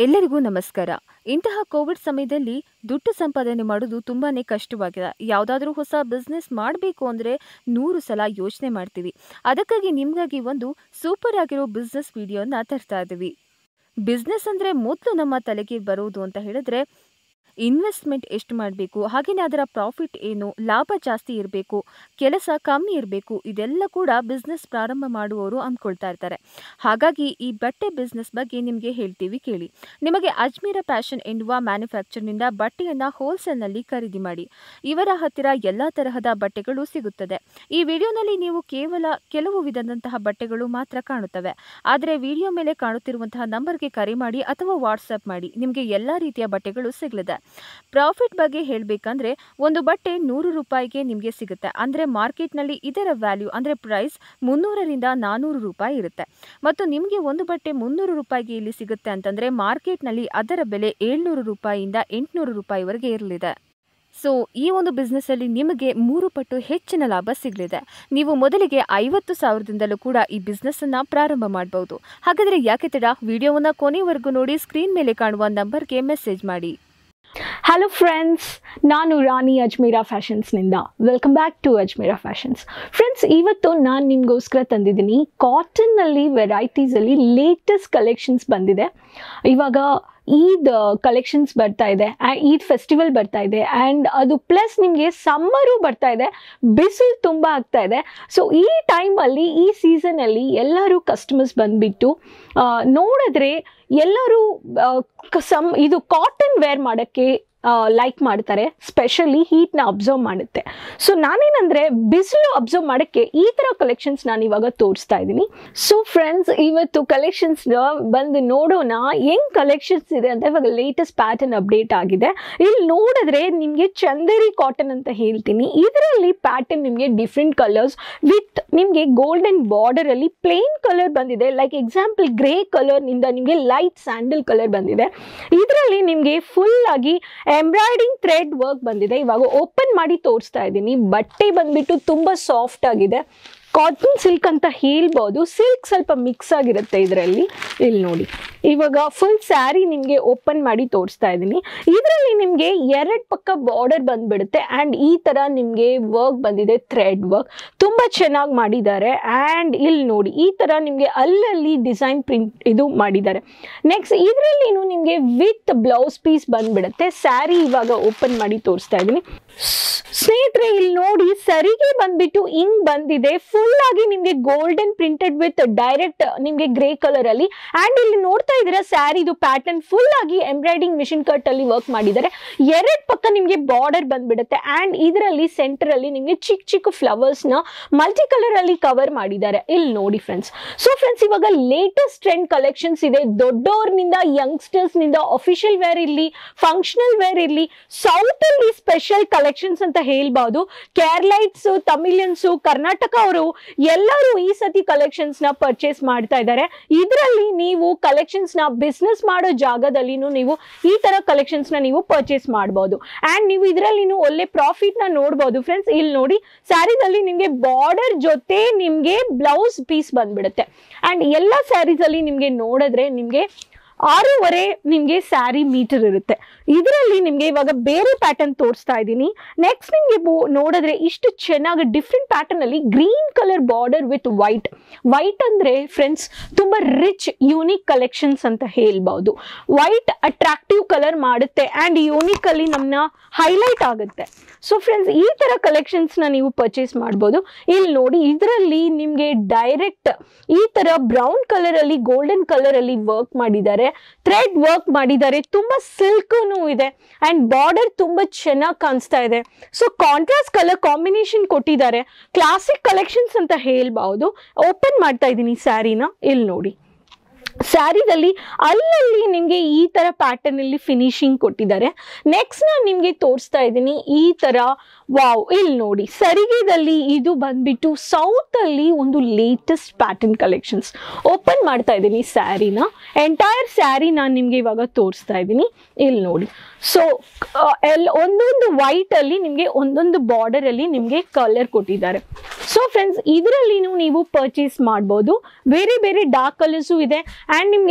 ಎಲ್ಲರಿಗೂ ನಮಸ್ಕಾರ ಇಂತಹ ಕೋವಿಡ್ ಸಮಯದಲ್ಲಿ ದುಡ್ಡು ಸಂಪಾದನೆ ಮಾಡೋದು ತುಂಬಾ ಕಷ್ಟವಾಗಿದೆ ಯಾವುದಾದ್ರೂ ಹೊಸ ಬಿಸ್ನೆಸ್ ಮಾಡಬೇಕು ಅಂದರೆ ನೂರು ಸಲ ಯೋಚನೆ ಮಾಡ್ತೀವಿ ಅದಕ್ಕಾಗಿ ನಿಮಗಾಗಿ ಒಂದು ಸೂಪರ್ ಆಗಿರೋ ಬಿಸ್ನೆಸ್ ವಿಡಿಯೋನ ತರ್ತಾ ಇದ್ದೀವಿ ಬಿಸ್ನೆಸ್ ಅಂದರೆ ಮೊದಲು ನಮ್ಮ ತಲೆಗೆ ಬರೋದು ಅಂತ ಹೇಳಿದ್ರೆ ಇನ್ವೆಸ್ಟ್ಮೆಂಟ್ ಎಷ್ಟು ಮಾಡಬೇಕು ಹಾಗೆಯೇ ಅದರ ಪ್ರಾಫಿಟ್ ಏನು ಲಾಭ ಜಾಸ್ತಿ ಇರಬೇಕು ಕೆಲಸ ಕಮ್ಮಿ ಇರಬೇಕು ಇದೆಲ್ಲ ಕೂಡ ಬಿಸ್ನೆಸ್ ಪ್ರಾರಂಭ ಮಾಡುವವರು ಅಂದ್ಕೊಳ್ತಾ ಇರ್ತಾರೆ ಹಾಗಾಗಿ ಈ ಬಟ್ಟೆ ಬಿಸ್ನೆಸ್ ಬಗ್ಗೆ ನಿಮಗೆ ಹೇಳ್ತೀವಿ ಕೇಳಿ ನಿಮಗೆ ಅಜ್ಮೀರ ಪ್ಯಾಷನ್ ಎನ್ನುವ ಮ್ಯಾನುಫ್ಯಾಕ್ಚರ್ನಿಂದ ಬಟ್ಟೆಯನ್ನು ಹೋಲ್ಸೇಲ್ನಲ್ಲಿ ಖರೀದಿ ಮಾಡಿ ಇವರ ಹತ್ತಿರ ಎಲ್ಲ ತರಹದ ಬಟ್ಟೆಗಳು ಸಿಗುತ್ತದೆ ಈ ವಿಡಿಯೋನಲ್ಲಿ ನೀವು ಕೇವಲ ಕೆಲವು ವಿಧದಂತಹ ಬಟ್ಟೆಗಳು ಮಾತ್ರ ಕಾಣುತ್ತವೆ ಆದರೆ ವಿಡಿಯೋ ಮೇಲೆ ಕಾಣುತ್ತಿರುವಂತಹ ನಂಬರ್ಗೆ ಕರೆ ಮಾಡಿ ಅಥವಾ ವಾಟ್ಸಪ್ ಮಾಡಿ ನಿಮಗೆ ಎಲ್ಲ ರೀತಿಯ ಬಟ್ಟೆಗಳು ಸಿಗಲಿದೆ ಪ್ರಾಫಿಟ್ ಬಗ್ಗೆ ಹೇಳಬೇಕಂದ್ರೆ ಒಂದು ಬಟ್ಟೆ ನೂರು ರೂಪಾಯಿಗೆ ನಿಮಗೆ ಸಿಗುತ್ತೆ ಅಂದರೆ ಮಾರ್ಕೆಟ್ನಲ್ಲಿ ಇದರ ವ್ಯಾಲ್ಯೂ ಅಂದರೆ ಪ್ರೈಸ್ ಮುನ್ನೂರರಿಂದ ನಾನ್ನೂರು ರೂಪಾಯಿ ಇರುತ್ತೆ ಮತ್ತು ನಿಮಗೆ ಒಂದು ಬಟ್ಟೆ ಮುನ್ನೂರು ರೂಪಾಯಿಗೆ ಇಲ್ಲಿ ಸಿಗುತ್ತೆ ಅಂತಂದರೆ ಮಾರ್ಕೆಟ್ನಲ್ಲಿ ಅದರ ಬೆಲೆ ಏಳ್ನೂರು ರೂಪಾಯಿಯಿಂದ ಎಂಟುನೂರು ರೂಪಾಯಿವರೆಗೆ ಇರಲಿದೆ ಸೊ ಈ ಒಂದು ಬಿಸ್ನೆಸ್ಸಲ್ಲಿ ನಿಮಗೆ ಮೂರು ಪಟ್ಟು ಹೆಚ್ಚಿನ ಲಾಭ ಸಿಗಲಿದೆ ನೀವು ಮೊದಲಿಗೆ ಐವತ್ತು ಸಾವಿರದಿಂದಲೂ ಕೂಡ ಈ ಬಿಸ್ನೆಸ್ಸನ್ನು ಪ್ರಾರಂಭ ಮಾಡಬಹುದು ಹಾಗಾದರೆ ಯಾಕೆ ತಡ ವಿಡಿಯೋವನ್ನು ಕೊನೆವರೆಗೂ ನೋಡಿ ಸ್ಕ್ರೀನ್ ಮೇಲೆ ಕಾಣುವ ನಂಬರ್ಗೆ ಮೆಸೇಜ್ ಮಾಡಿ ಹಲೋ ಫ್ರೆಂಡ್ಸ್ ನಾನು ರಾಣಿ ಅಜ್ಮೀರಾ ಫ್ಯಾಷನ್ಸ್ನಿಂದ welcome back to Ajmeera fashions friends ಇವತ್ತು ನಾನು ನಿಮಗೋಸ್ಕರ ತಂದಿದ್ದೀನಿ ಕಾಟನ್ನಲ್ಲಿ ವೆರೈಟೀಸಲ್ಲಿ ಲೇಟೆಸ್ಟ್ ಕಲೆಕ್ಷನ್ಸ್ ಬಂದಿದೆ ಇವಾಗ ಈದ್ ಕಲೆಕ್ಷನ್ಸ್ ಬರ್ತಾ ಇದೆ ಈದ್ ಫೆಸ್ಟಿವಲ್ ಬರ್ತಾ ಇದೆ ಆ್ಯಂಡ್ ಅದು ಪ್ಲಸ್ ನಿಮಗೆ ಸಮ್ಮರು ಬರ್ತಾ ಇದೆ ಬಿಸಿಲು ತುಂಬ ಆಗ್ತಾ ಇದೆ ಸೊ ಈ ಟೈಮಲ್ಲಿ ಈ ಸೀಸನಲ್ಲಿ ಎಲ್ಲರೂ ಕಸ್ಟಮರ್ಸ್ ಬಂದುಬಿಟ್ಟು ನೋಡಿದ್ರೆ ಎಲ್ಲರೂ ಆ, ಕ- ಸಮ್ ಇದು ಕಾಟನ್ ವೇರ್ ಮಾಡೋಕ್ಕೆ ಲೈಕ್ ಮಾಡ್ತಾರೆ ಸ್ಪೆಷಲಿ ಹೀಟ್ನ ಅಬ್ಸರ್ವ್ ಮಾಡುತ್ತೆ ಸೊ ನಾನೇನಂದರೆ ಬಿಸಿಲು ಅಬ್ಸರ್ವ್ ಮಾಡೋಕ್ಕೆ ಈ ಥರ ಕಲೆಕ್ಷನ್ಸ್ ನಾನು ಇವಾಗ ತೋರಿಸ್ತಾ ಇದ್ದೀನಿ ಸೊ ಫ್ರೆಂಡ್ಸ್ ಇವತ್ತು ಕಲೆಕ್ಷನ್ಸ್ ಬಂದು ನೋಡೋಣ ಹೆಂಗ್ ಕಲೆಕ್ಷನ್ಸ್ ಇದೆ ಅಂತ ಇವಾಗ ಲೇಟೆಸ್ಟ್ ಪ್ಯಾಟರ್ನ್ ಅಪ್ಡೇಟ್ ಆಗಿದೆ ಇಲ್ಲಿ ನೋಡಿದ್ರೆ ನಿಮಗೆ ಚಂದೇರಿ ಕಾಟನ್ ಅಂತ ಹೇಳ್ತೀನಿ ಇದರಲ್ಲಿ ಪ್ಯಾಟರ್ನ್ ನಿಮಗೆ ಡಿಫ್ರೆಂಟ್ ಕಲರ್ಸ್ ವಿತ್ ನಿಮಗೆ ಗೋಲ್ಡನ್ ಬಾರ್ಡರಲ್ಲಿ ಪ್ಲೇನ್ ಕಲರ್ ಬಂದಿದೆ ಲೈಕ್ ಎಕ್ಸಾಂಪಲ್ ಗ್ರೇ ಕಲರ್ನಿಂದ ನಿಮಗೆ ಲೈಟ್ ಸ್ಯಾಂಡಲ್ ಕಲರ್ ಬಂದಿದೆ ಇದರಲ್ಲಿ ನಿಮಗೆ ಫುಲ್ ಆಗಿ ಎಂಬ್ರಾಯ್ಡಿಂಗ್ ಥ್ರೆಡ್ ವರ್ಕ್ ಬಂದಿದೆ ಇವಾಗ ಓಪನ್ ಮಾಡಿ ತೋರಿಸ್ತಾ ಇದ್ದೀನಿ ಬಟ್ಟೆ ಬಂದ್ಬಿಟ್ಟು ತುಂಬ ಸಾಫ್ಟ್ ಆಗಿದೆ ಕಾಟನ್ ಸಿಲ್ಕ್ ಅಂತ ಹೇಳ್ಬೋದು ಸಿಲ್ಕ್ ಸ್ವಲ್ಪ ಮಿಕ್ಸ್ ಆಗಿರುತ್ತೆ ಇದರಲ್ಲಿ ಇಲ್ಲಿ ನೋಡಿ ಇವಾಗ ಫುಲ್ ಸ್ಯಾರಿ ನಿಮಗೆ ಓಪನ್ ಮಾಡಿ ತೋರಿಸ್ತಾ ಇದ್ದೀನಿ ಇದರಲ್ಲಿ ನಿಮಗೆ ಎರಡು ಪಕ್ಕ ಬಾರ್ಡರ್ ಬಂದ್ಬಿಡುತ್ತೆ ಆ್ಯಂಡ್ ಈ ಥರ ನಿಮಗೆ ವರ್ಕ್ ಬಂದಿದೆ ಥ್ರೆಡ್ ವರ್ಕ್ ತುಂಬ ಚೆನ್ನಾಗಿ ಮಾಡಿದ್ದಾರೆ ಆ್ಯಂಡ್ ಇಲ್ಲಿ ನೋಡಿ ಈ ಥರ ನಿಮಗೆ ಅಲ್ಲಲ್ಲಿ ಡಿಸೈನ್ ಪ್ರಿಂಟ್ ಇದು ಮಾಡಿದ್ದಾರೆ ನೆಕ್ಸ್ಟ್ ಇದರಲ್ಲಿ ನಿಮಗೆ ವಿತ್ ಬ್ಲೌಸ್ ಪೀಸ್ ಬಂದ್ಬಿಡುತ್ತೆ ಸ್ಯಾರಿ ಇವಾಗ ಓಪನ್ ಮಾಡಿ ತೋರಿಸ್ತಾ ಇದ್ದೀನಿ ಸ್ನೇಹಿತರೆ ಇಲ್ಲಿ ನೋಡಿ ಸರಿಗೆ ಬಂದ್ಬಿಟ್ಟು ಹಿಂಗ್ ಬಂದಿದೆ ಫುಲ್ ಆಗಿ ನಿಮಗೆ ಗೋಲ್ಡನ್ ಪ್ರಿಂಟೆಡ್ ವಿತ್ ಡೈರೆಕ್ಟ್ ನಿಮಗೆ ಗ್ರೇ ಕಲರ್ ಅಲ್ಲಿ ಅಂಡ್ ಇಲ್ಲಿ ನೋಡ್ತಾ ಇದ್ದೀರಾ ಸ್ಯಾರಿದು ಪ್ಯಾಟರ್ನ್ ಫುಲ್ ಆಗಿ ಎಂಬ್ರಾಯ್ಡಿಂಗ್ ಮಿಷಿನ್ ಕಟ್ ಅಲ್ಲಿ ವರ್ಕ್ ಮಾಡಿದ್ದಾರೆ ಎರಡ್ ಪಕ್ಕ ನಿಮಗೆ ಬಾರ್ಡರ್ ಬಂದ್ಬಿಡುತ್ತೆ ಅಂಡ್ ಇದರಲ್ಲಿ ಸೆಂಟರ್ ಅಲ್ಲಿ ನಿಮಗೆ ಚಿಕ್ಕ ಚಿಕ್ಕ ಫ್ಲವರ್ಸ್ ನ ಮಲ್ಟಿ ಕಲರ್ ಅಲ್ಲಿ ಕವರ್ ಮಾಡಿದ್ದಾರೆ ಇಲ್ಲಿ ನೋಡಿ ಫ್ರೆಂಡ್ಸ್ ಸೊ ಫ್ರೆಂಡ್ಸ್ ಇವಾಗ ಲೇಟೆಸ್ಟ್ ಟ್ರೆಂಡ್ ಕಲೆಕ್ಷನ್ಸ್ ಇದೆ ದೊಡ್ಡವ್ರನಿಂದ ಯಂಗ್ಸ್ಟರ್ಸ್ ನಿಂದ ಅಫಿಷಿಯಲ್ ವೇರ್ ಇರಲಿ ಫಂಕ್ಷನಲ್ ವೇರ್ ಇರಲಿ ಸೌತ್ ಅಲ್ಲಿ ಸ್ಪೆಷಲ್ ಕಲೆಕ್ಷನ್ಸ್ ಅಂತ ಹೇಳ್ಬಹುದು ಕೇರಳೈಟ್ಸ್ ತಮಿಳಿಯನ್ಸ್ ಕರ್ನಾಟಕ ಅವರು ಎಲ್ಲರೂ ಈ ಸತಿ ಕಲೆಕ್ಷನ್ಸ್ ನ ಪರ್ಚೇಸ್ ಮಾಡ್ತಾ ಇದ್ದಾರೆ ಇದರಲ್ಲಿ ನೀವು ಕಲೆಕ್ಷನ್ಸ್ ನ ಬಿಸ್ನೆಸ್ ಮಾಡೋ ಜಾಗದಲ್ಲಿ ನೀವು ಈ ತರ ಕಲೆಕ್ಷನ್ಸ್ ನ ನೀವು ಪರ್ಚೇಸ್ ಮಾಡಬಹುದು ಅಂಡ್ ನೀವು ಇದರಲ್ಲಿ ಒಳ್ಳೆ ಪ್ರಾಫಿಟ್ ನ ನೋಡಬಹುದು ಫ್ರೆಂಡ್ಸ್ ಇಲ್ಲಿ ನೋಡಿ ಸ್ಯಾರಿದಲ್ಲಿ ನಿಮಗೆ ಬಾರ್ಡರ್ ಜೊತೆ ನಿಮಗೆ ಬ್ಲೌಸ್ ಪೀಸ್ ಬಂದ್ಬಿಡುತ್ತೆ ಅಂಡ್ ಎಲ್ಲ ಸ್ಯಾರೀಸ್ ಅಲ್ಲಿ ನಿಮಗೆ ನೋಡಿದ್ರೆ ನಿಮಗೆ ಆರೂವರೆ ನಿಮಗೆ ಸ್ಯಾರಿ ಮೀಟರ್ ಇರುತ್ತೆ ಇದರಲ್ಲಿ ನಿಮಗೆ ಇವಾಗ ಬೇರೆ ಪ್ಯಾಟರ್ನ್ ತೋರಿಸ್ತಾ ಇದ್ದೀನಿ ನೆಕ್ಸ್ಟ್ ನಿಮಗೆ ನೋಡಿದ್ರೆ ಇಷ್ಟು ಚೆನ್ನಾಗಿ ಡಿಫ್ರೆಂಟ್ ಪ್ಯಾಟರ್ನ್ ಅಲ್ಲಿ green colour border with white white ಅಂದ್ರೆ ಫ್ರೆಂಡ್ಸ್ ತುಂಬಾ ರಿಚ್ ಯೂನಿಕ್ ಕಲೆಕ್ಷನ್ಸ್ ಅಂತ ಹೇಳ್ಬಹುದು ವೈಟ್ ಅಟ್ರಾಕ್ಟಿವ್ ಕಲರ್ ಮಾಡುತ್ತೆ ಅಂಡ್ ಯೂನಿಕ್ ಅಲ್ಲಿ ನಮ್ಮನ್ನ ಹೈಲೈಟ್ ಆಗುತ್ತೆ ಸೊ ಫ್ರೆಂಡ್ಸ್ ಈ ತರ ಕಲೆಕ್ಷನ್ಸ್ ನ ನೀವು ಪರ್ಚೇಸ್ ಮಾಡ್ಬೋದು ಇಲ್ಲಿ ನೋಡಿ ಇದರಲ್ಲಿ ನಿಮಗೆ ಡೈರೆಕ್ಟ್ ಈ ತರ ಬ್ರೌನ್ ಕಲರ್ ಅಲ್ಲಿ ಗೋಲ್ಡನ್ ಕಲರ್ ಅಲ್ಲಿ ವರ್ಕ್ ಮಾಡಿದ್ದಾರೆ ಥ್ರೆಡ್ ವರ್ಕ್ ಮಾಡಿದ್ದಾರೆ ತುಂಬಾ ಸಿಲ್ಕೂನು ಇದೆ ಅಂಡ್ ಬಾರ್ಡರ್ ತುಂಬಾ ಚೆನ್ನಾಗಿ ಕಾಣಿಸ್ತಾ ಇದೆ ಸೊ ಕಾಂಟ್ರಾಸ್ಟ್ ಕಲರ್ ಕಾಂಬಿನೇಷನ್ ಕೊಟ್ಟಿದ್ದಾರೆ ಕ್ಲಾಸಿಕ್ ಕಲೆಕ್ಷನ್ಸ್ ಅಂತ ಹೇಳ್ಬಹುದು ಓಪನ್ ಮಾಡ್ತಾ ಇದ್ದೀನಿ ಸ್ಯಾರಿನ ಇಲ್ಲಿ ನೋಡಿ ಸ್ಯಾರಿದಲ್ಲಿ ಅಲ್ಲಲ್ಲಿ ನಿಮಗೆ ಈ ಥರ ಪ್ಯಾಟರ್ನಲ್ಲಿ ಫಿನಿಶಿಂಗ್ ಕೊಟ್ಟಿದ್ದಾರೆ ನೆಕ್ಸ್ಟ್ ನಾನು ನಿಮಗೆ ತೋರಿಸ್ತಾ ಇದ್ದೀನಿ ಈ ಥರ ವಾವ್ ಇಲ್ಲಿ ನೋಡಿ ಸರಿಗೆದಲ್ಲಿ ಇದು ಬಂದ್ಬಿಟ್ಟು ಸೌತಲ್ಲಿ ಒಂದು ಲೇಟೆಸ್ಟ್ ಪ್ಯಾಟರ್ನ್ ಕಲೆಕ್ಷನ್ಸ್ ಓಪನ್ ಮಾಡ್ತಾ ಇದ್ದೀನಿ ಸ್ಯಾರಿನ ಎಂಟೈರ್ ಸ್ಯಾರಿ ನಾನು ನಿಮಗೆ ಇವಾಗ ತೋರಿಸ್ತಾ ಇದ್ದೀನಿ ಇಲ್ಲಿ ನೋಡಿ ಸೊ ಎಲ್ ಒಂದೊಂದು ವೈಟಲ್ಲಿ ನಿಮಗೆ ಒಂದೊಂದು ಬಾರ್ಡರಲ್ಲಿ ನಿಮಗೆ ಕಲರ್ ಕೊಟ್ಟಿದ್ದಾರೆ ಸೊ ಫ್ರೆಂಡ್ಸ್ ಇದರಲ್ಲಿ ನೀವು ಪರ್ಚೇಸ್ ಮಾಡ್ಬೋದು ಬೇರೆ ಬೇರೆ ಡಾರ್ಕ್ ಕಲರ್ಸು ಇದೆ ಆ್ಯಂಡ್ ನಿಮಗೆ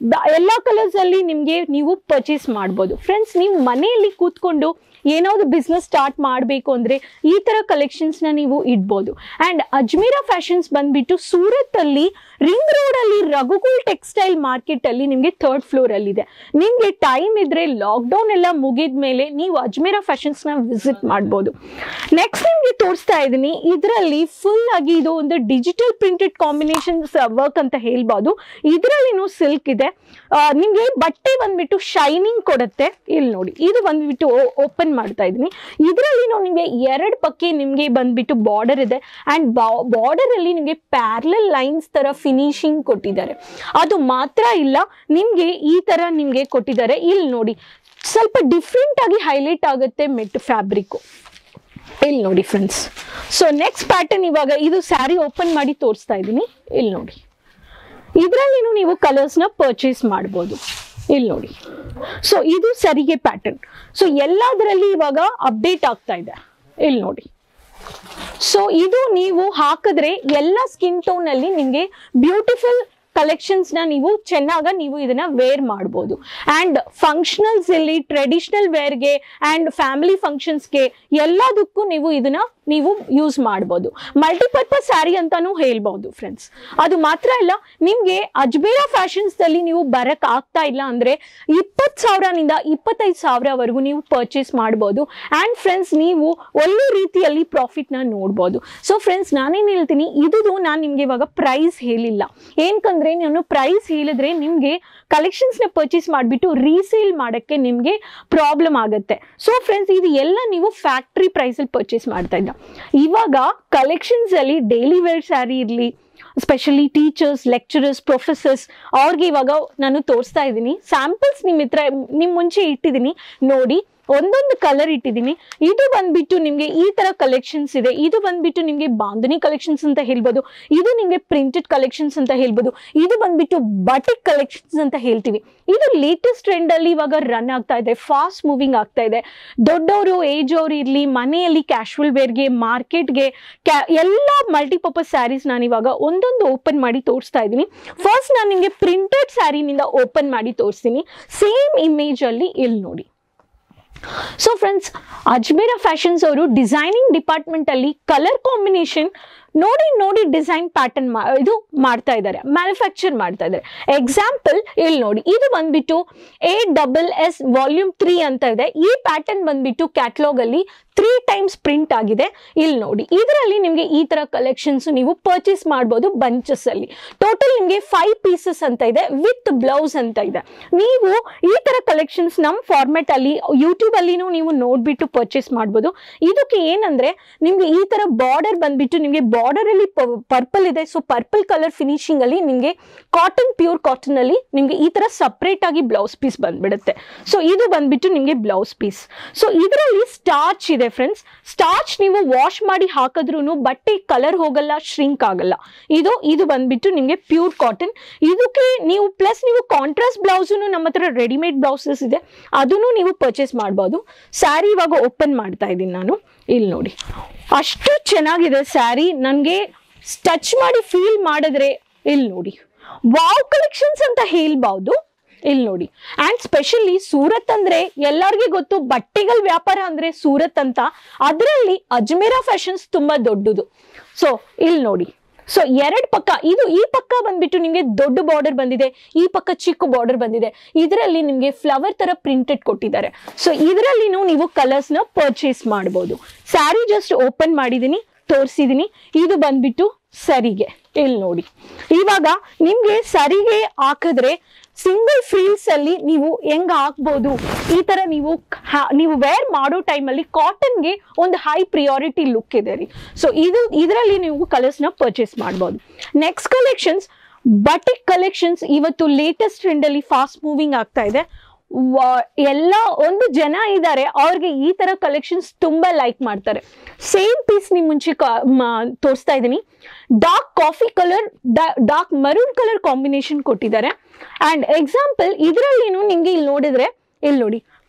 ಬ- ಎಲ್ಲ ಕಲರ್ಸ್ ಅಲ್ಲಿ ನಿಮಗೆ ನೀವು ಪರ್ಚೇಸ್ ಮಾಡ್ಬೋದು ಫ್ರೆಂಡ್ಸ್ ನೀವು ಮನೆಯಲ್ಲಿ ಕೂತ್ಕೊಂಡು ಏನಾದ್ರು ಬಿಸ್ನೆಸ್ ಸ್ಟಾರ್ಟ್ ಮಾಡಬೇಕು ಅಂದ್ರೆ ಈ ತರ ಕಲೆಕ್ಷನ್ಸ್ ನ ನೀವು ಇಡ್ಬೋದು ಅಂಡ್ ಅಜ್ಮೀರಾ ಫ್ಯಾಷನ್ಸ್ ಬಂದ್ಬಿಟ್ಟು ಸೂರತ್ ಅಲ್ಲಿ ರಿಂಗ್ ರೋಡ್ ಅಲ್ಲಿ ರಘುಕುಲ್ ಟೆಕ್ಸ್ಟೈಲ್ ಮಾರ್ಕೆಟ್ ಅಲ್ಲಿ ನಿಮಗೆ ಥರ್ಡ್ ಫ್ಲೋರ್ ಅಲ್ಲಿ ಇದೆ ನಿಮ್ಗೆ ಟೈಮ್ ಇದ್ರೆ ಲಾಕ್ಡೌನ್ ಎಲ್ಲ ಮುಗಿದ ಮೇಲೆ ನೀವು ಅಜ್ಮೀರಾ ಫ್ಯಾಷನ್ಸ್ ನ ವಿಸಿಟ್ ಮಾಡ್ಬೋದು ನೆಕ್ಸ್ಟ್ ನಿಮ್ಗೆ ತೋರಿಸ್ತಾ ಇದ್ದೀನಿ ಇದರಲ್ಲಿ ಫುಲ್ ಆಗಿ ಇದು ಒಂದು ಡಿಜಿಟಲ್ ಪ್ರಿಂಟೆಡ್ ಕಾಂಬಿನೇಷನ್ ವರ್ಕ್ ಅಂತ ಹೇಳ್ಬೋದು ಇದರಲ್ಲಿನೂ ಸಿಲ್ಕ್ ಇದೆ ಆ, ನಿಮ್ಗೆ ಬಟ್ಟೆ ಬಂದ್ಬಿಟ್ಟು ಶೈನಿಂಗ್ ಕೊಡುತ್ತೆ ಇಲ್ಲಿ ನೋಡಿ ಇದು ಬಂದ್ಬಿಟ್ಟು ಓಪನ್ ಮಾಡ್ತಾ ಇದ್ದೀನಿ ಇದರಲ್ಲಿನೂ ನಿಮಗೆ ಎರಡು ಪಕ್ಕೆ ನಿಮಗೆ ಬಂದ್ಬಿಟ್ಟು ಬಾರ್ಡರ್ ಇದೆ ಅಂಡ್ ಬಾರ್ಡರ್ ಅಲ್ಲಿ ನಿಮಗೆ ಪ್ಯಾರಲಲ್ ಲೈನ್ಸ್ ತರ ಫಿನಿಶಿಂಗ್ ಕೊಟ್ಟಿದ್ದಾರೆ ಅದು ಮಾತ್ರ ಇಲ್ಲ ನಿಮ್ಗೆ ಈ ತರ ನಿಮ್ಗೆ ಕೊಟ್ಟಿದ್ದಾರೆ ಇಲ್ಲಿ ನೋಡಿ ಸ್ವಲ್ಪ ಡಿಫ್ರೆಂಟ್ ಆಗಿ ಹೈಲೈಟ್ ಆಗುತ್ತೆ ಮೆಟ್ ಫ್ಯಾಬ್ರಿಕ್ ಇಲ್ಲಿ ನೋಡಿ ಫ್ರೆಂಡ್ಸ್ ಸೊ ನೆಕ್ಸ್ಟ್ ಪ್ಯಾಟರ್ನ್ ಇವಾಗ ಇದು ಸ್ಯಾರಿ ಓಪನ್ ಮಾಡಿ ತೋರಿಸ್ತಾ ಇದ್ದೀನಿ ಇಲ್ಲಿ ನೋಡಿ ಇದರಲ್ಲಿನೂ ನೀವು ಕಲರ್ಸ್ನ ಪರ್ಚೇಸ್ ಮಾಡ್ಬೋದು ಇಲ್ಲಿ ನೋಡಿ ಸೊ ಇದು ಸರಿಗೆ ಪ್ಯಾಟರ್ನ್ ಸೊ ಎಲ್ಲದರಲ್ಲಿ ಇವಾಗ ಅಪ್ಡೇಟ್ ಆಗ್ತಾ ಇದೆ ಇಲ್ಲಿ ನೋಡಿ ಸೊ ಇದು ನೀವು ಹಾಕಿದ್ರೆ ಎಲ್ಲ ಸ್ಕಿನ್ ಟೋನ್ ಅಲ್ಲಿ ನಿಮಗೆ ಬ್ಯೂಟಿಫುಲ್ ಕಲೆಕ್ಷನ್ಸ್ ನ ನೀವು ಚೆನ್ನಾಗ ನೀವು ಇದನ್ನ ವೇರ್ ಮಾಡ್ಬೋದು ಅಂಡ್ ಫಂಕ್ಷನಲ್ಸ್ ಇಲ್ಲಿ ಟ್ರೆಡಿಷನಲ್ ವೇರ್ಗೆ ಅಂಡ್ ಫ್ಯಾಮಿಲಿ ಫಂಕ್ಷನ್ಸ್ಗೆ ಎಲ್ಲದಕ್ಕೂ ನೀವು ಇದನ್ನ ನೀವು ಯೂಸ್ ಮಾಡ್ಬೋದು ಮಲ್ಟಿಪರ್ಪಸ್ ಸ್ಯಾರಿ ಅಂತಾನೂ ಹೇಳ್ಬೋದು ಫ್ರೆಂಡ್ಸ್ ಅದು ಮಾತ್ರ ಇಲ್ಲ ನಿಮ್ಗೆ ಅಜ್ಮೇರಾ ಫ್ಯಾಷನ್ಸ್ ದಲ್ಲಿ ನೀವು ಬರಕ್ ಆಗ್ತಾ ಇಲ್ಲ ಅಂದ್ರೆ ಇಪ್ಪತ್ತು ಸಾವಿರನಿಂದ ಇಪ್ಪತ್ತೈದು ಸಾವಿರವರೆಗೂ ನೀವು ಪರ್ಚೇಸ್ ಮಾಡ್ಬೋದು ಅಂಡ್ ಫ್ರೆಂಡ್ಸ್ ನೀವು ಒಳ್ಳೆ ರೀತಿಯಲ್ಲಿ ಪ್ರಾಫಿಟ್ ನ ನೋಡ್ಬೋದು ಸೊ ಫ್ರೆಂಡ್ಸ್ ನಾನೇನ್ ಹೇಳ್ತೀನಿ ಇದು ನಾನು ನಿಮ್ಗೆ ಇವಾಗ ಪ್ರೈಸ್ ಹೇಳಿಲ್ಲ ಏನ್ಕಂದ್ರೆ ನಾನು ಪ್ರೈಸ್ ಹೇಳಿದ್ರೆ ನಿಮ್ಗೆ ಕಲೆಕ್ಷನ್ಸ್ ನ ಪರ್ಚೇಸ್ ಮಾಡಿಬಿಟ್ಟು ರೀಸೇಲ್ ಮಾಡಕ್ಕೆ ನಿಮ್ಗೆ ಪ್ರಾಬ್ಲಮ್ ಆಗುತ್ತೆ ಸೊ ಫ್ರೆಂಡ್ಸ್ ಇದು ಎಲ್ಲ ನೀವು ಫ್ಯಾಕ್ಟ್ರಿ ಪ್ರೈಸ್ ಅಲ್ಲಿ ಪರ್ಚೇಸ್ ಮಾಡ್ತಾ ಇದ್ದ ಇವಾಗ ಕಲೆಕ್ಷನ್ಸ್ ಅಲ್ಲಿ ಡೈಲಿ ವೇರ್ ಸ್ಯಾರಿ ಇರಲಿ ಸ್ಪೆಷಲಿ ಟೀಚರ್ಸ್ ಲೆಕ್ಚರರ್ಸ್ ಪ್ರೊಫೆಸರ್ಸ್ ಅವ್ರಿಗೆ ಇವಾಗ ನಾನು ತೋರಿಸ್ತಾ ಇದ್ದೀನಿ ಸ್ಯಾಂಪಲ್ಸ್ ನಿಮ್ಮ ಹತ್ರ ನಿಮ್ಮ ಮುಂಚೆ ಇಟ್ಟಿದ್ದೀನಿ ನೋಡಿ ಒಂದೊಂದು ಕಲರ್ ಇಟ್ಟಿದ್ದೀನಿ ಇದು ಬಂದ್ಬಿಟ್ಟು ನಿಮಗೆ ಈ ತರ ಕಲೆಕ್ಷನ್ಸ್ ಇದೆ ಇದು ಬಂದ್ಬಿಟ್ಟು ನಿಮಗೆ ಬಾಂಧನಿ ಕಲೆಕ್ಷನ್ಸ್ ಅಂತ ಹೇಳ್ಬೋದು ಇದು ನಿಮಗೆ ಪ್ರಿಂಟೆಡ್ ಕಲೆಕ್ಷನ್ಸ್ ಅಂತ ಹೇಳ್ಬೋದು ಇದು ಬಂದ್ಬಿಟ್ಟು ಬಟಿಕ್ ಕಲೆಕ್ಷನ್ಸ್ ಅಂತ ಹೇಳ್ತೀವಿ ಇದು ಲೇಟೆಸ್ಟ್ ಟ್ರೆಂಡ್ ಅಲ್ಲಿ ಇವಾಗ ರನ್ ಆಗ್ತಾ ಇದೆ ಫಾಸ್ಟ್ ಮೂವಿಂಗ್ ಆಗ್ತಾ ಇದೆ ದೊಡ್ಡವರು ಏಜ್ ಅವ್ರು ಇರಲಿ ಮನೆಯಲ್ಲಿ ಕ್ಯಾಶುವಲ್ ವೇರ್ಗೆ ಮಾರ್ಕೆಟ್ಗೆ ಕ್ಯಾ ಎಲ್ಲ ಮಲ್ಟಿಪರ್ಪಸ್ ಸ್ಯಾರೀಸ್ ನಾನು ಇವಾಗ ಒಂದೊಂದು ಓಪನ್ ಮಾಡಿ ತೋರಿಸ್ತಾ ಇದ್ದೀನಿ ಫಸ್ಟ್ ನಾನು ನಿಮಗೆ ಪ್ರಿಂಟೆಡ್ ಸ್ಯಾರಿನಿಂದ ಓಪನ್ ಮಾಡಿ ತೋರಿಸ್ತೀನಿ ಸೇಮ್ ಇಮೇಜ್ ಅಲ್ಲಿ ಇಲ್ಲಿ ನೋಡಿ ಸೊ ಫ್ರೆಂಡ್ಸ್ ಅಜ್ಮೇರಾ ಫ್ಯಾಷನ್ಸ್ ಅವರು ಡಿಸೈನಿಂಗ್ ಡಿಪಾರ್ಟ್ಮೆಂಟ್ ಅಲ್ಲಿ ಕಲರ್ ಕಾಂಬಿನೇಷನ್ ನೋಡಿ ನೋಡಿ ಡಿಸೈನ್ ಪ್ಯಾಟರ್ನ್ ಇದು ಮಾಡ್ತಾ ಇದ್ದಾರೆ ಮ್ಯಾನುಫ್ಯಾಕ್ಚರ್ ಮಾಡ್ತಾ ಇದ್ದಾರೆ ಎಕ್ಸಾಂಪಲ್ ಇಲ್ಲಿ ನೋಡಿ ಇದು ಬಂದ್ಬಿಟ್ಟು A double S volume three ಅಂತ ಇದೆ ಈ ಪ್ಯಾಟರ್ನ್ ಬಂದ್ಬಿಟ್ಟು ಕ್ಯಾಟ್ಲಾಗ್ ಅಲ್ಲಿ ತ್ರೀ ಟೈಮ್ಸ್ ಪ್ರಿಂಟ್ ಆಗಿದೆ ಇಲ್ಲಿ ನೋಡಿ ಇದರಲ್ಲಿ ನಿಮಗೆ ಈ ತರ ಕಲೆಕ್ಷನ್ಸ್ ನೀವು ಪರ್ಚೇಸ್ ಮಾಡ್ಬೋದು ಬಂಚಸ್ ಅಲ್ಲಿ ಟೋಟಲ್ ನಿಮಗೆ ಫೈವ್ ಪೀಸಸ್ ಅಂತ ಇದೆ ವಿತ್ ಬ್ಲೌಸ್ ಅಂತ ಇದೆ ನೀವು ಈ ತರ ಕಲೆಕ್ಷನ್ಸ್ ನಮ್ಮ ಫಾರ್ಮೆಟ್ ಅಲ್ಲಿ ಯೂಟ್ಯೂಬ್ ಅಲ್ಲಿನೂ ನೀವು ನೋಡ್ಬಿಟ್ಟು ಪರ್ಚೇಸ್ ಮಾಡ್ಬೋದು ಇದಕ್ಕೆ ಏನಂದ್ರೆ ನಿಮ್ಗೆ ಈ ತರ ಬಾರ್ಡರ್ ಬಂದ್ಬಿಟ್ಟು ನಿಮಗೆ ಬಾರ್ಡರ್ ಅಲ್ಲಿ ಪರ್ಪಲ್ ಇದೆ ಸೊ ಪರ್ಪಲ್ ಕಲರ್ ಫಿನಿಶಿಂಗ್ ಅಲ್ಲಿ ನಿಮಗೆ ಕಾಟನ್ ಪ್ಯೂರ್ ಕಾಟನ್ ಅಲ್ಲಿ ನಿಮ್ಗೆ ಈ ತರ ಸಪ್ರೇಟ್ ಆಗಿ ಬ್ಲೌಸ್ ಪೀಸ್ ಬಂದ್ಬಿಡುತ್ತೆ ಸೊ ಇದು ಬಂದ್ಬಿಟ್ಟು ನಿಮಗೆ ಬ್ಲೌಸ್ ಪೀಸ್ ಸೊ ಇದರಲ್ಲಿ ಸ್ಟಾರ್ಚ್ ಇದೆ ಫ್ರೆಂಡ್ಸ್ ಸ್ಟಾರ್ಚ್ ನೀವು ವಾಶ್ ಮಾಡಿ ಹಾಕಿದ್ರೂ ಬಟ್ಟೆ ಕಲರ್ ಹೋಗಲ್ಲ ಶ್ರಿಂಕ್ ಆಗಲ್ಲ ಇದು ಇದು ಬಂದ್ಬಿಟ್ಟು ನಿಮಗೆ ಪ್ಯೂರ್ ಕಾಟನ್ ಇದಕ್ಕೆ ನೀವು ಪ್ಲಸ್ ನೀವು ಕಾಂಟ್ರಾಸ್ಟ್ ಬ್ಲೌಸನ್ನು ನಮ್ಮ ಹತ್ರ ರೆಡಿಮೇಡ್ ಬ್ಲೌಸಸ್ ಇದೆ ಅದನ್ನು ನೀವು ಪರ್ಚೇಸ್ ಮಾಡ್ಬೋದು ಸ್ಯಾರಿ ಇವಾಗ ಓಪನ್ ಮಾಡ್ತಾ ಇದ್ದೀನಿ ನಾನು ಇಲ್ಲಿ ನೋಡಿ ಅಷ್ಟು ಚೆನ್ನಾಗಿದೆ ಸ್ಯಾರಿ ನನಗೆ ಟಚ್ ಮಾಡಿ ಫೀಲ್ ಮಾಡಿದ್ರೆ ಇಲ್ಲಿ ನೋಡಿ ವಾವ್ ಕಲೆಕ್ಷನ್ಸ್ ಅಂತ ಹೇಳ್ಬಹುದು ಇಲ್ಲಿ ನೋಡಿ ಅಂಡ್ ಸ್ಪೆಷಲಿ ಸೂರತ್ ಅಂದ್ರೆ ಎಲ್ಲರಿಗೂ ಗೊತ್ತು ಬಟ್ಟೆಗಳ ವ್ಯಾಪಾರ ಅಂದ್ರೆ ಸೂರತ್ ಅಂತ ಅದರಲ್ಲಿ ಅಜ್ಮೇರಾ ಫ್ಯಾಷನ್ಸ್ ತುಂಬಾ ದೊಡ್ಡದು ಸೊ ಇಲ್ಲಿ ನೋಡಿ ಸೊ ಎರಡ್ ಪಕ್ಕ ಇದು ಈ ಪಕ್ಕ ಬಂದ್ಬಿಟ್ಟು ನಿಮಗೆ ದೊಡ್ಡ ಬಾರ್ಡರ್ ಬಂದಿದೆ ಈ ಪಕ್ಕ ಚಿಕ್ಕ ಬಾರ್ಡರ್ ಬಂದಿದೆ ಇದರಲ್ಲಿ ನಿಮಗೆ ಫ್ಲವರ್ ತರ ಪ್ರಿಂಟೆಡ್ ಕೊಟ್ಟಿದ್ದಾರೆ ಸೊ ಇದರಲ್ಲಿನೂ ನೀವು ಕಲರ್ಸ್ ನ ಪರ್ಚೇಸ್ ಮಾಡಬಹುದು ಸ್ಯಾರಿ ಜಸ್ಟ್ ಓಪನ್ ಮಾಡಿದೀನಿ ತೋರಿಸಿದೀನಿ ಇದು ಬಂದ್ಬಿಟ್ಟು ಸರಿಗೆ ಇಲ್ಲಿ ನೋಡಿ ಇವಾಗ ನಿಮ್ಗೆ ಸರಿಗೆ ಹಾಕಿದ್ರೆ ಸಿಂಗಲ್ ಫ್ರೀಲ್ಸ್ ಅಲ್ಲಿ ನೀವು ಹೆಂಗ್ ಹಾಕ್ಬೋದು ಈ ತರ ನೀವು ಹಾ- ನೀವು ವೇರ್ ಮಾಡೋ ಟೈಮಲ್ಲಿ ಕಾಟನ್ಗೆ ಒಂದು ಹೈ ಪ್ರಿಯಾರಿಟಿ ಲುಕ್ ಇದೆ ರೀ ಸೊ ಇದು ಇದರಲ್ಲಿ ನೀವು ಕಲರ್ಸ್ನ ಪರ್ಚೇಸ್ ಮಾಡ್ಬೋದು ನೆಕ್ಸ್ಟ್ ಕಲೆಕ್ಷನ್ಸ್ ಬಟಿಕ್ ಕಲೆಕ್ಷನ್ಸ್ ಇವತ್ತು ಲೇಟೆಸ್ಟ್ ಟ್ರೆಂಡ್ ಅಲ್ಲಿ ಫಾಸ್ಟ್ ಮೂವಿಂಗ್ ಆಗ್ತಾ ಇದೆ ವ- ಎಲ್ಲ ಒಂದು ಜನ ಇದ್ದಾರೆ ಅವ್ರಿಗೆ ಈ ತರ ಕಲೆಕ್ಷನ್ಸ್ ತುಂಬಾ ಲೈಕ್ ಮಾಡ್ತಾರೆ ಸೇಮ್ ಪೀಸ್ ನಿಮ್ ಮುಂಚೆ ಕ- ಮ- ತೋರಿಸ್ತಾ ಇದ್ದೀನಿ dark coffee colour dark maroon colour combination ಕೊಟ್ಟಿದ್ದಾರೆ ಅಂಡ್ ಎಕ್ಸಾಂಪಲ್ ಇದರಲ್ಲಿನೂ ನಿಮ್ಗೆ ಇಲ್ಲಿ ನೋಡಿದ್ರೆ ಇಲ್ಲಿ ನೋಡಿ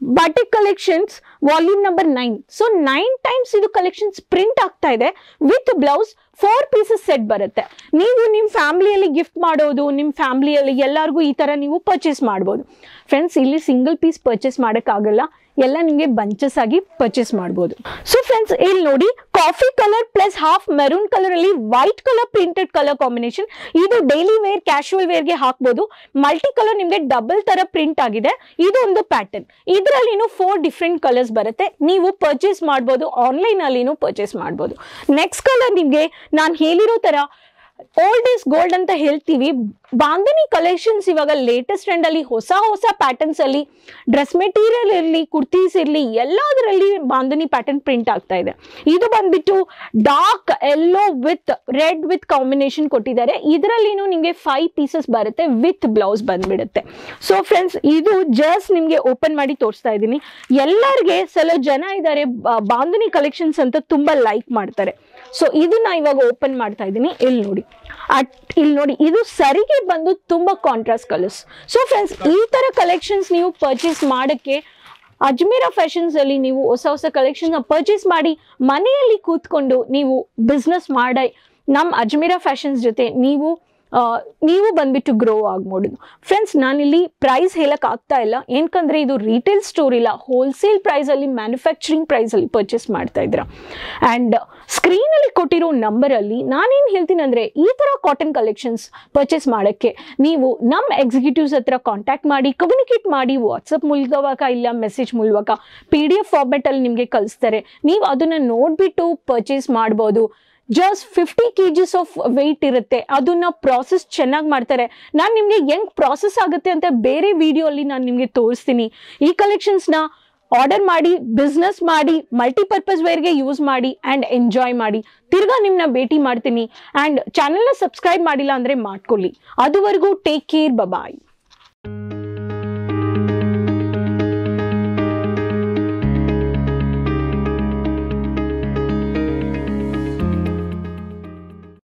batik collections volume number nine so nine times ಇದು ಕಲೆಕ್ಷನ್ಸ್ ಪ್ರಿಂಟ್ ಆಗ್ತಾ ಇದೆ with blouse four pieces set ಬರುತ್ತೆ ನೀವು ನಿಮ್ಮ ಫ್ಯಾಮಿಲಿಯಲ್ಲಿ ಗಿಫ್ಟ್ ಮಾಡೋದು ನಿಮ್ಮ ಫ್ಯಾಮಿಲಿಯಲ್ಲಿ ಎಲ್ಲರಿಗೂ ಈ ಥರ ನೀವು ಪರ್ಚೇಸ್ ಮಾಡ್ಬೋದು ಫ್ರೆಂಡ್ಸ್ ಇಲ್ಲಿ ಸಿಂಗಲ್ ಪೀಸ್ ಪರ್ಚೇಸ್ ಮಾಡೋಕ್ಕಾಗಲ್ಲ ಎಲ್ಲ ನಿಮಗೆ ಬಂಚಸ್ ಆಗಿ ಪರ್ಚೇಸ್ ಮಾಡ್ಬೋದು ಸೊ ಫ್ರೆಂಡ್ಸ್ ಇಲ್ಲಿ ನೋಡಿ coffee colour plus half maroon colour ಅಲ್ಲಿ white colour printed colour combination ಇದು ಡೈಲಿ ವೇರ್ ಕ್ಯಾಶುವಲ್ ವೇರ್ಗೆ ಹಾಕ್ಬೋದು ಮಲ್ಟಿ ಕಲರ್ ನಿಮಗೆ ಡಬಲ್ ತರ ಪ್ರಿಂಟ್ ಆಗಿದೆ ಇದು ಒಂದು ಪ್ಯಾಟರ್ನ್ ಇದರಲ್ಲಿ ಫೋರ್ ಡಿಫ್ರೆಂಟ್ ಕಲರ್ಸ್ ಬರುತ್ತೆ ನೀವು ಪರ್ಚೇಸ್ ಮಾಡ್ಬೋದು ಆನ್ಲೈನ್ ಅಲ್ಲಿನೂ ಪರ್ಚೇಸ್ ಮಾಡ್ಬೋದು ನೆಕ್ಸ್ಟ್ ಕಲರ್ ನಿಮಗೆ ನಾನು ಹೇಳಿರೋ ತರ ಓಲ್ಡ್ ಇಸ್ ಗೋಲ್ಡ್ ಅಂತ ಹೇಳ್ತೀವಿ ಬಾಂಧನಿ ಕಲೆಕ್ಷನ್ಸ್ ಇವಾಗ ಲೇಟೆಸ್ಟ್ ಟ್ರೆಂಡ್ ಅಲ್ಲಿ ಹೊಸ ಹೊಸ ಪ್ಯಾಟರ್ನ್ಸ್ ಅಲ್ಲಿ ಡ್ರೆಸ್ ಮೆಟೀರಿಯಲ್ ಇರಲಿ ಕುರ್ತೀಸ್ ಇರಲಿ ಎಲ್ಲದರಲ್ಲಿ ಬಾಂಧನಿ ಪ್ಯಾಟರ್ನ್ ಪ್ರಿಂಟ್ ಆಗ್ತಾ ಇದೆ ಇದು ಬಂದ್ಬಿಟ್ಟು dark yellow with red with combination ಕೊಟ್ಟಿದ್ದಾರೆ ಇದರಲ್ಲಿನೂ ನಿಮಗೆ ಫೈವ್ ಪೀಸಸ್ ಬರುತ್ತೆ ವಿತ್ ಬ್ಲೌಸ್ ಬಂದ್ಬಿಡುತ್ತೆ ಸೊ ಫ್ರೆಂಡ್ಸ್ ಇದು ಜಸ್ಟ್ ನಿಮಗೆ ಓಪನ್ ಮಾಡಿ ತೋರಿಸ್ತಾ ಇದ್ದೀನಿ ಎಲ್ಲರಿಗೆ ಸಲ ಜನ ಇದ್ದಾರೆ ಬಾಂಧನಿ ಕಲೆಕ್ಷನ್ಸ್ ಅಂತ ತುಂಬಾ ಲೈಕ್ ಮಾಡ್ತಾರೆ ಸೊ ಇದನ್ನ ಇವಾಗ ಓಪನ್ ಮಾಡ್ತಾ ಇದ್ದೀನಿ ಇಲ್ಲಿ ನೋಡಿ ಅಟ್ ಇಲ್ಲಿ ನೋಡಿ ಇದು ಸರಿಗೆ ಬಂದು ತುಂಬಾ ಕಾಂಟ್ರಾಸ್ಟ್ ಕಲರ್ಸ್ ಸೊ ಫ್ರೆಂಡ್ಸ್ ಈ ತರ ಕಲೆಕ್ಷನ್ಸ್ ನೀವು ಪರ್ಚೇಸ್ ಮಾಡಕ್ಕೆ ಅಜ್ಮೀರಾ ಫ್ಯಾಷನ್ಸ್ ಅಲ್ಲಿ ನೀವು ಹೊಸ ಹೊಸ ಕಲೆಕ್ಷನ್ ಪರ್ಚೇಸ್ ಮಾಡಿ ಮನೆಯಲ್ಲಿ ಕೂತ್ಕೊಂಡು ನೀವು ಬಿಸ್ನೆಸ್ ಮಾಡಿ ನಮ್ಮ ಅಜ್ಮೀರಾ ಫ್ಯಾಷನ್ಸ್ ಜೊತೆ ನೀವು ಆ, ನೀವು ಬಂದ್ಬಿಟ್ಟು ಗ್ರೋ ಆಗ್ಬೋದು ಫ್ರೆಂಡ್ಸ್ ನಾನಿಲ್ಲಿ ಪ್ರೈಸ್ ಹೇಳಕ್ ಆಗ್ತಾ ಇಲ್ಲ ಏನಕಂದ್ರೆ ಇದು ರಿಟೇಲ್ ಸ್ಟೋರ್ ಇಲ್ಲ ಹೋಲ್ಸೇಲ್ ಪ್ರೈಸ್ ಅಲ್ಲಿ ಮ್ಯಾನುಫ್ಯಾಕ್ಚರಿಂಗ್ ಪ್ರೈಸ್ ಅಲ್ಲಿ ಪರ್ಚೇಸ್ ಮಾಡ್ತಾ ಇದ್ರ ಅಂಡ್ ಸ್ಕ್ರೀನ್ ಅಲ್ಲಿ ಕೊಟ್ಟಿರೋ ನಂಬರ್ ಅಲ್ಲಿ ನಾನೇನ್ ಹೇಳ್ತೀನಿ ಅಂದ್ರೆ ಈ ತರ ಕಾಟನ್ ಕಲೆಕ್ಷನ್ಸ್ ಪರ್ಚೇಸ್ ಮಾಡಕ್ಕೆ ನೀವು ನಮ್ಮ ಎಕ್ಸಿಕ್ಯೂಟಿವ್ಸ್ ಹತ್ರ ಕಾಂಟ್ಯಾಕ್ಟ್ ಮಾಡಿ ಕಮ್ಯುನಿಕೇಟ್ ಮಾಡಿ ವಾಟ್ಸಪ್ ಮೂಲಕ ಇಲ್ಲ ಮೆಸೇಜ್ ಮೂಲಕ ಪಿ ಡಿ ಎಫ್ ಫಾರ್ಮೆಟ್ ಅಲ್ಲಿ ನಿಮಗೆ ಕಳಿಸ್ತಾರೆ ನೀವು ಅದನ್ನ ನೋಡ್ಬಿಟ್ಟು ಪರ್ಚೇಸ್ ಮಾಡ್ಬೋದು just fifty K Gs of weight ಇರುತ್ತೆ ಅದನ್ನ ಪ್ರಾಸೆಸ್ ಚೆನ್ನಾಗಿ ಮಾಡ್ತಾರೆ ನಾನು ನಿಮಗೆ ಹೆಂಗ್ ಪ್ರಾಸೆಸ್ ಆಗುತ್ತೆ ಅಂತ ಬೇರೆ ವಿಡಿಯೋ ಅಲ್ಲಿ ನಾನು ನಿಮಗೆ ತೋರಿಸ್ತೀನಿ ಈ ಕಲೆಕ್ಷನ್ಸ್ನ ಆರ್ಡರ್ ಮಾಡಿ ಬಿಸ್ನೆಸ್ ಮಾಡಿ ಮಲ್ಟಿಪರ್ಪಸ್ ವೇರ್ಗೆ ಯೂಸ್ ಮಾಡಿ ಆ್ಯಂಡ್ ಎಂಜಾಯ್ ಮಾಡಿ ತಿರ್ಗಾ ನಿಮ್ಮನ್ನ ಭೇಟಿ ಮಾಡ್ತೀನಿ ಆ್ಯಂಡ್ ಚಾನೆಲ್ನ ಸಬ್ಸ್ಕ್ರೈಬ್ ಮಾಡಿಲ್ಲ ಅಂದರೆ ಮಾಡ್ಕೊಳ್ಳಿ ಅದುವರೆಗೂ ಟೇಕ್ ಕೇರ್ ಬಬಾಯ್